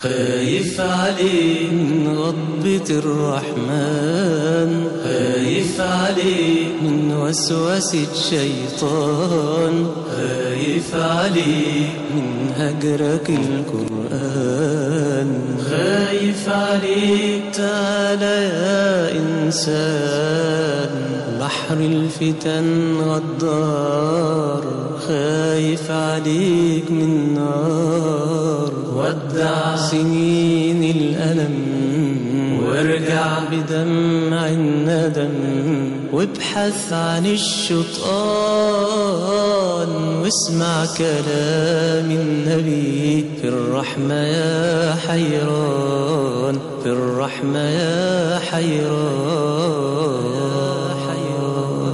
خايف عليك من غضبة الرحمن خايف عليك من وسوسة الشيطان خايف عليك من هجرك القرآن خايف عليك تعالى يا إنسان بحر الفتن غدار خايف عليك من نار ودع سنين الألم وارجع بدمع الندم وابحث عن الشطآن واسمع كلام النبي في الرحمة يا حيران في الرحمة يا حيران